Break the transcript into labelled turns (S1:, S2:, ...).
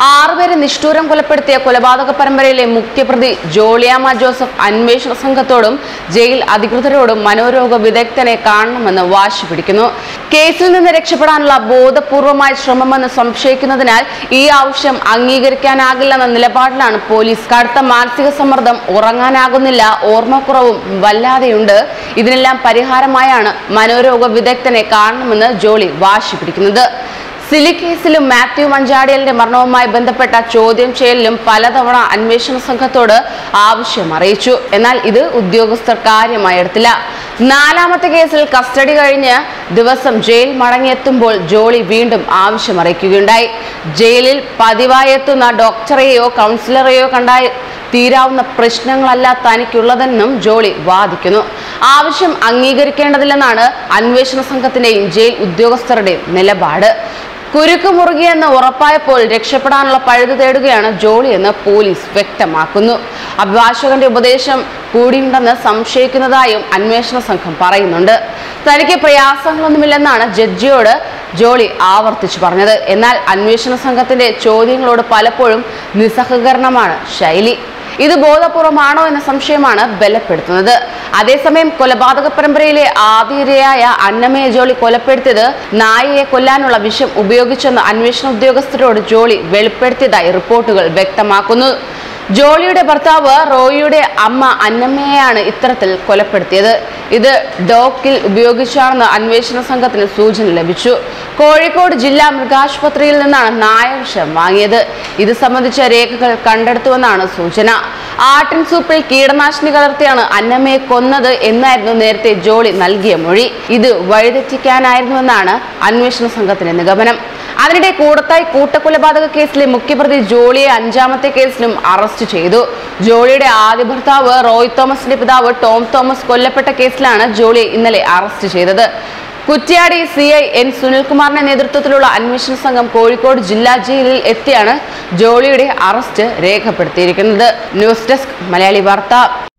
S1: ആറുപേരെ നിഷ്ഠൂരം കൊലപ്പെടുത്തിയ കൊലപാതക പരമ്പരയിലെ മുഖ്യപ്രതി ജോളിയാമ ജോസഫ് അന്വേഷണ സംഘത്തോടും ജയിൽ അധികൃതരോടും മനോരോഗ വിദഗ്ധനെ കാണണമെന്ന് വാശി പിടിക്കുന്നു കേസിൽ നിന്ന് രക്ഷപ്പെടാനുള്ള ബോധപൂർവമായ ശ്രമമെന്ന് സംശയിക്കുന്നതിനാൽ ഈ ആവശ്യം അംഗീകരിക്കാനാകില്ലെന്ന നിലപാടിലാണ് പോലീസ് കടുത്ത മാനസിക സമ്മർദ്ദം ഉറങ്ങാനാകുന്നില്ല ഓർമ്മക്കുറവും വല്ലാതെയുണ്ട് ഇതിനെല്ലാം പരിഹാരമായാണ് മനോരോഗ വിദഗ്ധനെ കാണണമെന്ന് ജോളി വാശി പിടിക്കുന്നത് സിലി കേസിലും മാത്യു മഞ്ചാടിയലിന്റെ മരണവുമായി ബന്ധപ്പെട്ട ചോദ്യം ചെയ്യലിലും പലതവണ അന്വേഷണ സംഘത്തോട് ആവശ്യം അറിയിച്ചു എന്നാൽ ഇത് ഉദ്യോഗസ്ഥർ കാര്യമായി എടുത്തില്ല നാലാമത്തെ കേസിൽ കസ്റ്റഡി കഴിഞ്ഞ് ദിവസം ജയിൽ മടങ്ങിയെത്തുമ്പോൾ ജോളി വീണ്ടും ആവശ്യം അറിയിക്കുകയുണ്ടായി ജയിലിൽ പതിവായി എത്തുന്ന ഡോക്ടറെയോ കൗൺസിലറെയോ കണ്ടായി തീരാവുന്ന പ്രശ്നങ്ങളല്ല തനിക്കുള്ളതെന്നും ജോളി വാദിക്കുന്നു ആവശ്യം അംഗീകരിക്കേണ്ടതില്ലെന്നാണ് അന്വേഷണ സംഘത്തിന്റെയും ജയിൽ ഉദ്യോഗസ്ഥരുടെയും നിലപാട് കുരുക്ക് മുറുകിയെന്ന് ഉറപ്പായപ്പോൾ രക്ഷപ്പെടാനുള്ള പഴുത് തേടുകയാണ് ജോളി എന്ന് പോലീസ് വ്യക്തമാക്കുന്നു അഭിഭാഷകന്റെ ഉപദേശം കൂടിയുണ്ടെന്ന് സംശയിക്കുന്നതായും അന്വേഷണ സംഘം പറയുന്നുണ്ട് തനിക്ക് പ്രയാസങ്ങളൊന്നുമില്ലെന്നാണ് ജഡ്ജിയോട് ജോളി ആവർത്തിച്ചു പറഞ്ഞത് എന്നാൽ അന്വേഷണ സംഘത്തിന്റെ ചോദ്യങ്ങളോട് പലപ്പോഴും നിസ്സഹകരണമാണ് ശൈലി ഇത് ബോധപൂർവമാണോ എന്ന സംശയമാണ് ബലപ്പെടുത്തുന്നത് അതേസമയം കൊലപാതക പരമ്പരയിലെ ആതിരയായ അന്നമയെ ജോളി കൊലപ്പെടുത്തിയത് നായയെ കൊല്ലാനുള്ള വിഷം ഉപയോഗിച്ചെന്ന് അന്വേഷണ ഉദ്യോഗസ്ഥരോട് ജോളി വെളിപ്പെടുത്തിയതായി റിപ്പോർട്ടുകൾ വ്യക്തമാക്കുന്നു ജോളിയുടെ ഭർത്താവ് റോയിയുടെ അമ്മ അന്നമ്മയെയാണ് ഇത്തരത്തിൽ കൊലപ്പെടുത്തിയത് ഇത് ഡോക്കിൽ ഉപയോഗിച്ചാണെന്ന് അന്വേഷണ സംഘത്തിന് സൂചന ലഭിച്ചു കോഴിക്കോട് ജില്ലാ മൃഗാശുപത്രിയിൽ നിന്നാണ് നായ വിഷം വാങ്ങിയത് ഇത് സംബന്ധിച്ച രേഖകൾ കണ്ടെടുത്തുവെന്നാണ് സൂചന ആട്ടിൻ സൂപ്പിൽ കീടനാശിനി കലർത്തിയാണ് അന്നമ്മയെ കൊന്നത് എന്നായിരുന്നു നേരത്തെ ജോളി നൽകിയ മൊഴി ഇത് വഴിതെറ്റിക്കാനായിരുന്നുവെന്നാണ് അന്വേഷണ സംഘത്തിന്റെ നിഗമനം അതിനിടെ കൂടത്തായി കൂട്ടക്കൊലപാതക കേസിലെ മുഖ്യപ്രതി ജോളിയെ അഞ്ചാമത്തെ കേസിലും അറസ്റ്റ് ചെയ്തു ജോളിയുടെ ആദ്യ ഭർത്താവ് റോയ് തോമസിന്റെ പിതാവ് ടോം തോമസ് കൊല്ലപ്പെട്ട കേസിലാണ് ജോളിയെ ഇന്നലെ അറസ്റ്റ് ചെയ്തത് കുറ്റ്യാടി സി ഐ എൻ സുനിൽകുമാറിന്റെ നേതൃത്വത്തിലുള്ള അന്വേഷണ സംഘം കോഴിക്കോട് ജില്ലാ ജയിലിൽ എത്തിയാണ് ജോളിയുടെ അറസ്റ്റ് രേഖപ്പെടുത്തിയിരിക്കുന്നത് ന്യൂസ് ഡെസ്ക് മലയാളി വാർത്ത